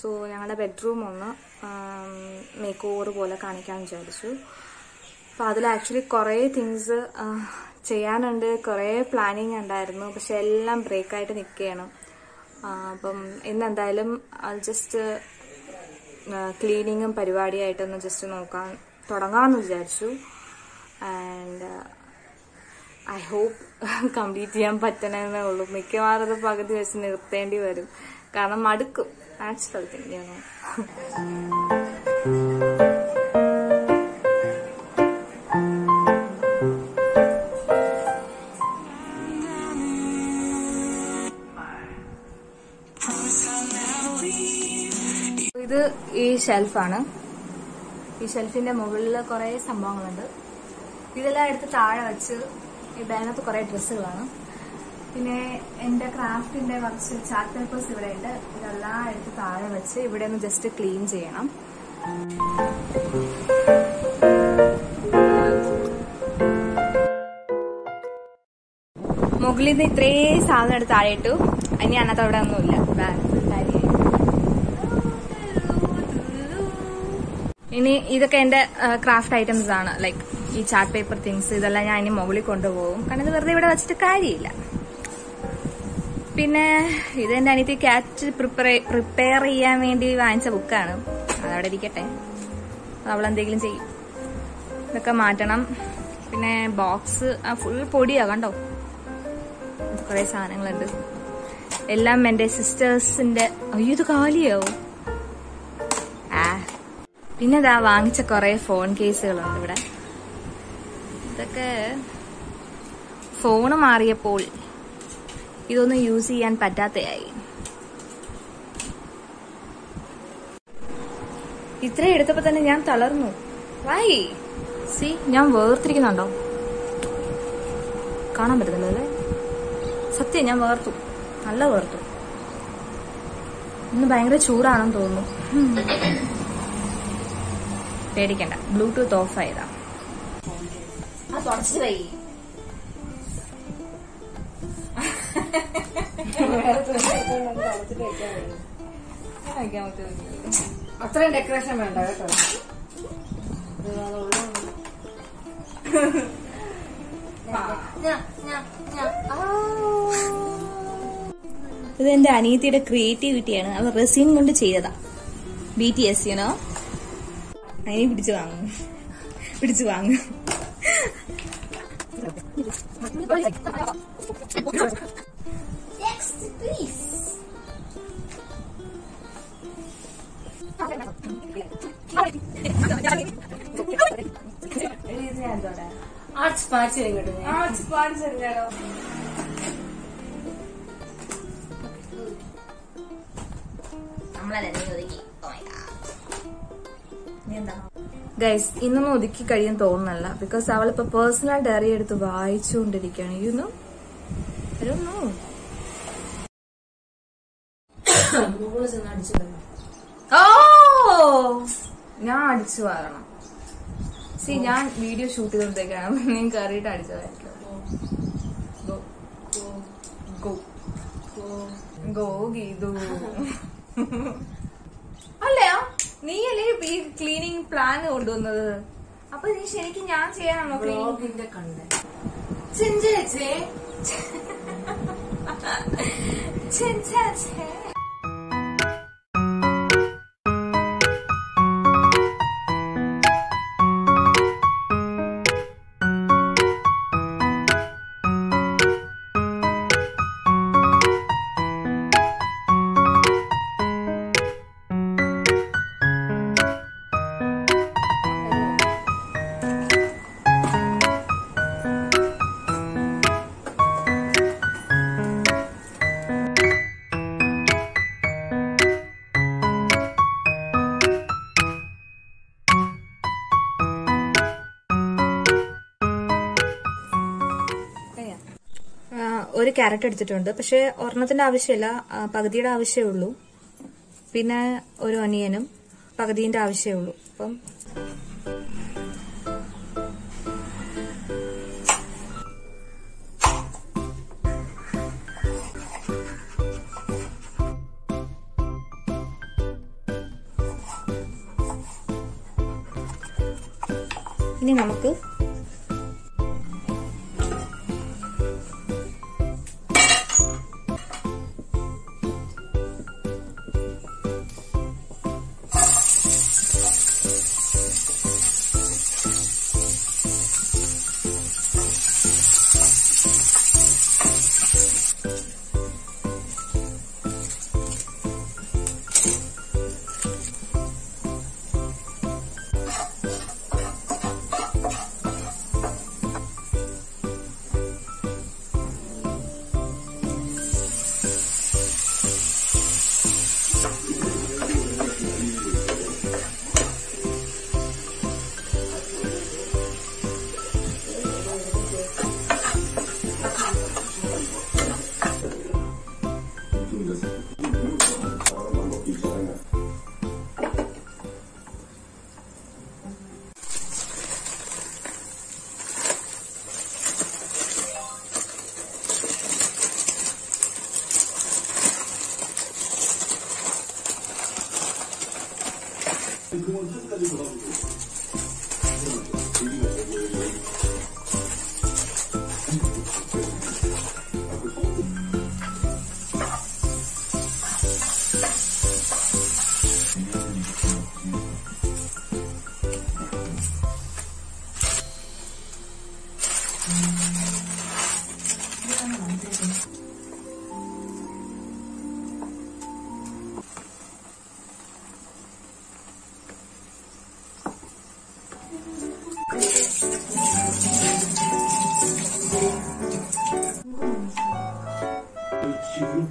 So ഞങ്ങളുടെ bedroom ഒന്ന് make over പോലെ കാണിക്കാമെന്ന് വിചാരിച്ചു അപ്പോൾ അതിൽ ആക്ച്വലി കുറേ തിങ്സ് ചെയ്യാനുണ്ട് കുറേ പ്ലാനിങ് ഉണ്ടായിരുന്നു പക്ഷെ എല്ലാം ബ്രേക്കായിട്ട് നിൽക്കുകയാണ് അപ്പം ഇന്നെന്തായാലും ജസ്റ്റ് ക്ലീനിങ്ങും പരിപാടിയായിട്ടൊന്ന് ജസ്റ്റ് നോക്കാൻ തുടങ്ങാമെന്ന് വിചാരിച്ചു ആൻഡ് ഐ ഹോപ്പ് കംപ്ലീറ്റ് ചെയ്യാൻ പറ്റണമെന്നേ ഉള്ളൂ മിക്കവാറും അത് പകുതി വെച്ച് നിർത്തേണ്ടി വരും കാരണം മടുക്കും നാച്ചുറൽ തിങ്ങാണ് ഇത് ഈ ഷെൽഫാണ് ഈ ഷെൽഫിന്റെ മുകളിൽ കുറെ സംഭവങ്ങളുണ്ട് ഇതെല്ലാം എടുത്ത് താഴെ വെച്ച് ഇതിനകത്ത് കുറെ ഡ്രസ്സുകളാണ് പിന്നെ എന്റെ ക്രാഫ്റ്റിന്റെ കുറച്ച് ചാർട്ട് പേപ്പേഴ്സ് ഇവിടെ ഉണ്ട് ഇതെല്ലാം എടുത്ത് താഴെ വെച്ച് ഇവിടെ ഒന്ന് ജസ്റ്റ് ക്ലീൻ ചെയ്യണം മുകളിൽ നിന്ന് ഇത്രയും സാധനം എടുത്ത് താഴെ ഇട്ടു ഇനി അതിനകത്ത് അവിടെ ഒന്നുമില്ല ബാഗ് കാര്യമായി ഇനി ഇതൊക്കെ എന്റെ ക്രാഫ്റ്റ് ഐറ്റംസ് ആണ് ലൈക്ക് ഈ ചാർട്ട് പേപ്പർ തിങ്സ് ഇതെല്ലാം ഞാൻ ഇനി മുകളിൽ കൊണ്ടുപോകും കാരണം ഇത് വെറുതെ ഇവിടെ വെച്ചിട്ട് കാര്യമില്ല പിന്നെ ഇത് എന്റെ അനിയത്തി ക്യാറ്റ് പ്രിപ്പയർ പ്രിപ്പയർ ചെയ്യാൻ വേണ്ടി വാങ്ങിച്ച ബുക്കാണ് അതവിടെ ഇരിക്കട്ടെ അവളെന്തെങ്കിലും ചെയ്യും ഇതൊക്കെ മാറ്റണം പിന്നെ ബോക്സ് ഫുൾ പൊടിയാ കണ്ടോ കുറെ സാധനങ്ങളുണ്ട് എല്ലാം എന്റെ സിസ്റ്റേഴ്സിന്റെ അയ്യോ ഇത് കാലിയാവും ആ പിന്നെ ഇതാ വാങ്ങിച്ച കുറെ ഫോൺ കേസുകളുണ്ട് ഇവിടെ ഇതൊക്കെ ഫോണ് മാറിയപ്പോൾ ഇതൊന്നും യൂസ് ചെയ്യാൻ പറ്റാത്തയായി ഇത്ര എടുത്തപ്പോ തന്നെ ഞാൻ തളർന്നു വൈ സി ഞാൻ വേർത്തിരിക്കുന്നുണ്ടോ കാണാൻ പറ്റുന്നില്ല അല്ലേ സത്യം ഞാൻ വേർത്തു നല്ല വേർത്തു ഇന്ന് ഭയങ്കര ചൂടാണെന്ന് തോന്നുന്നു ഉം. പേടിക്കണ്ട ബ്ലൂടൂത്ത് ഓഫ് ആയതാ തുടച്ചു വൈ അത്രയും ഡെക്കറേഷൻ വേണ്ട കേട്ടോ ഇത് എന്റെ അനിയത്തിയുടെ ക്രിയേറ്റിവിറ്റിയാണ് അവൾ റെസിൻ കൊണ്ട് ചെയ്തതാ ബി ടി എസ് യുനോ അതിനെ പിടിച്ചു വാങ്ങും പിടിച്ചു വാങ്ങും ആർട്സ് പാച്ച് ഇങ്ങോട്ട് ഞാൻ. ഗൈസ് ഇന്നൊന്നും ഒതുക്കി കഴിയാൻ തോന്നുന്നല്ല ബിക്കോസ് അവളിപ്പോ പേഴ്സണൽ ഡയറി എടുത്ത് വായിച്ചുകൊണ്ടിരിക്കുകയാണ് യു നോ നോ മുകളിൽ ചെന്ന് അടിച്ചു കളയും. ഓ ഞാൻ അടിച്ചു വാരണം സി ഞാൻ വീഡിയോ ഷൂട്ട് ചെയ്തോണ്ടേക്കാണ് നിങ്ങൾ കയറിയിട്ട് അടിച്ചതായിരിക്കും ഗോ ഗോ ഗോ ഗീതു അല്ലയോ നീയല്ലേ ഈ ക്ലീനിങ് പ്ലാൻ കൊണ്ടുവന്നത് അപ്പൊ നീ ശരിക്കും ഞാൻ ചെയ്യാനാണോ ക്ലീനിങ് ബ്ലോഗിന്റെ കണ്ടന്റ് ചിഞ്ചേച്ചേ ചിഞ്ചേച്ചേ ആ, ഒരു ക്യാരറ്റ് എടുത്തിട്ടുണ്ട് പക്ഷെ ഒരെണ്ണത്തിന്റെ ആവശ്യമില്ല ആ, പകുതിയുടെ ആവശ്യമേ ഉള്ളൂ പിന്നെ ഒരു ഒനിയനും പകുതിന്റെ ആവശ്യമേ ഉള്ളൂ അപ്പം ഇനി നമുക്ക് 지금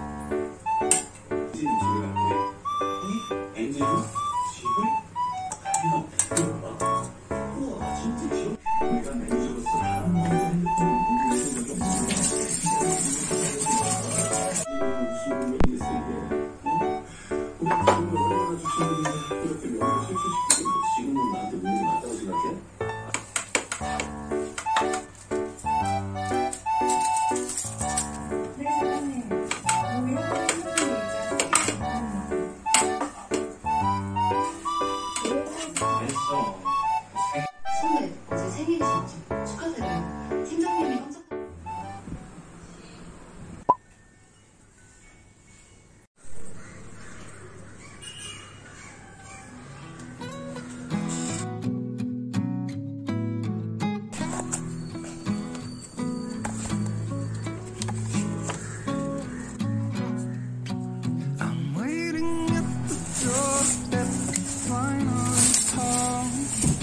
지금 집에 갈게. 엔젤은 집을 가요. 봐. 우와 진짜 귀여워. 내가 매니저로서 다른 분들 핸드폰을 공개해준 적이 없어. 무슨 일이겠어 이게? 어? 우리 정말 얼마나 주신 분인데 이렇게 명예를 실추시키고 지금은 나한테 문제 맞다고 생각해? 됐어. 선배 어제 생일이셨죠? 축하드려요. 팀장님이 깜짝 I'm waiting at the doorstep, final call.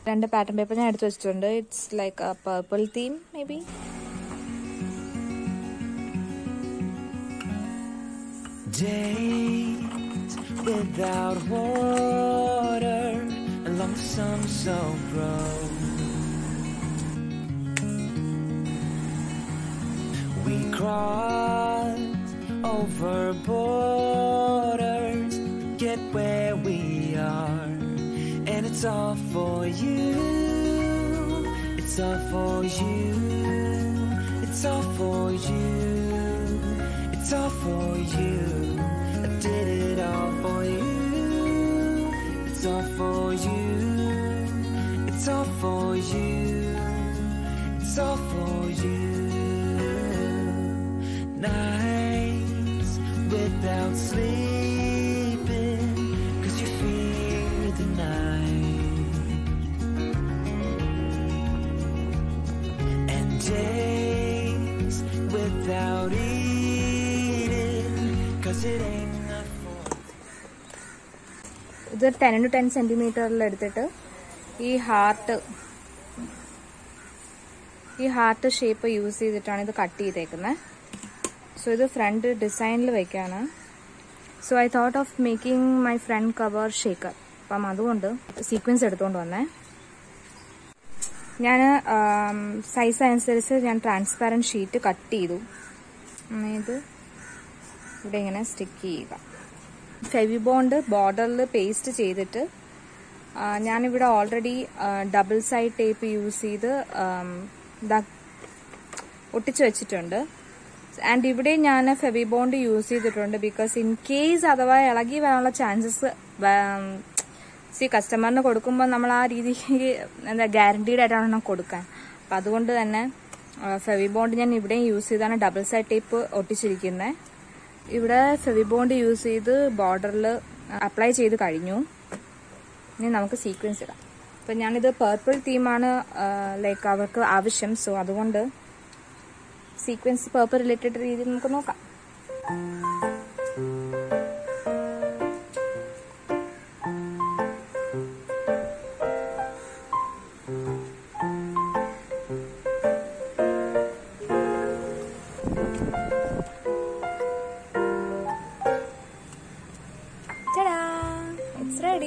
രണ്ട് പാറ്റേൺ പേപ്പർ ഞാൻ എടുത്തു വെച്ചിട്ടുണ്ട് it's like a purple theme maybe Days without water and lonesome so grow. We cross over borders, get where we are, and it's all for you. It's all for you. It's all for you. It's all for you. I did it all for you. It's all for you. It's all for you. It's all for you. Nights without sleeping, cause you fear the night. And days without eating, cause it ain't enough for ഇത് ten to ten സെന്റിമീറ്ററിൽ എടുത്തിട്ട് ഈ heart ഈ heart shape use ചെയ്തിട്ടാണ് ഇത് cut ചെയ്തേക്കുന്നത് so ഇത് front ഡിസൈനിൽ വെക്കാണ് so I thought of making my front cover shaker അപ്പം അതുകൊണ്ട് സീക്വൻസ് എടുത്തുകൊണ്ട് വന്നേ ഞാൻ സൈസ് അനുസരിച്ച് ഞാൻ ട്രാൻസ്പാരൻറ്റ് ഷീറ്റ് കട്ട് ചെയ്തു ഉം, ഇത് ഇവിടെ ഇങ്ങനെ സ്റ്റിക്ക് ചെയ്യുക ഫെവിബോണ്ട് ബോർഡറിൽ പേസ്റ്റ് ചെയ്തിട്ട് ആ, ഞാനിവിടെ already double side tape use ചെയ്ത് ആം, ദാ ഒട്ടിച്ചു വെച്ചിട്ടുണ്ട് ആൻഡ് ഇവിടെ ഞാൻ ഫെവിബോണ്ട് യൂസ് ചെയ്തിട്ടുണ്ട് ബിക്കോസ് ഇൻ കേസ് അഥവാ ഇളകി വരാനുള്ള ചാൻസസ് സി കസ്റ്റമറിന് കൊടുക്കുമ്പോൾ നമ്മൾ ആ രീതിക്ക് എന്താ ഗ്യാരണ്ടീഡ് ആയിട്ടാണ് കൊടുക്കാൻ അപ്പം അതുകൊണ്ട് തന്നെ ഫെവിബോണ്ട് ഞാൻ ഇവിടെയും യൂസ് ചെയ്താണ് ഡബിൾ സൈഡ് ടേപ്പ് ഒട്ടിച്ചിരിക്കുന്നത് ഇവിടെ ഫെവിബോണ്ട് യൂസ് ചെയ്ത് ബോർഡറിൽ അപ്ലൈ ചെയ്ത് കഴിഞ്ഞു ഇനി നമുക്ക് സീക്വൻസ് ഇടാം അപ്പം ഞാനിത് പേർപ്പിൾ തീമാണ് ലൈക്ക് അവർക്ക് ആവശ്യം സോ അതുകൊണ്ട് സീക്വൻസ് പേർപ്പിൾ റിലേറ്റഡ് രീതിയിൽ നമുക്ക് നോക്കാം Ta-da! It's ready.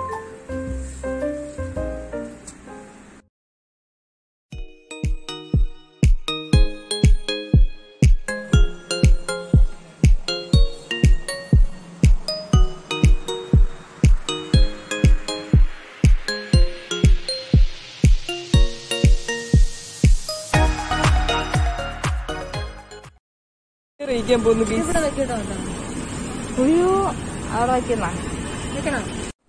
ഇവിടെ വെക്കട്ടോ അയ്യോ അവിടെ വയ്ക്കുന്ന വെക്കണം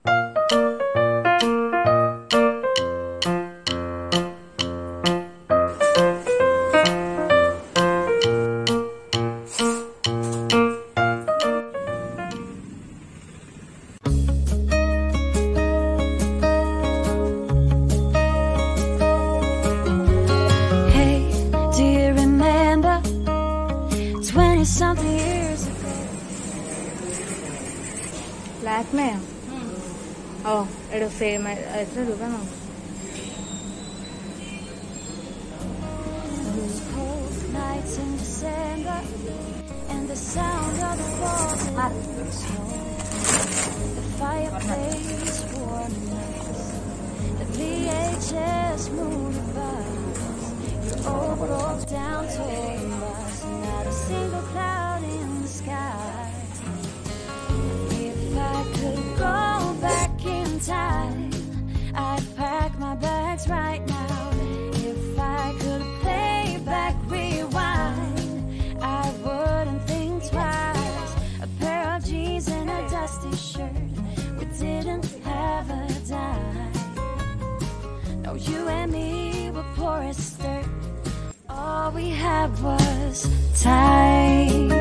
Hey, do you remember 20 something years ago? ലാക്മയോ ഓ എടോ ഫേമ എത്ര രൂപ നോക്കും Those cold nights in December and the sound of the falling snow. The fireplace warming us, the VHS movie bus. You all broke down toward us, not a single cloud in the sky. If I could go back in time, I'd pack my bags right now. If I could play back rewind, I wouldn't think twice. A pair of jeans and a dusty shirt. We didn't have a dime. No, you and me were poor as dirt. All we had was time.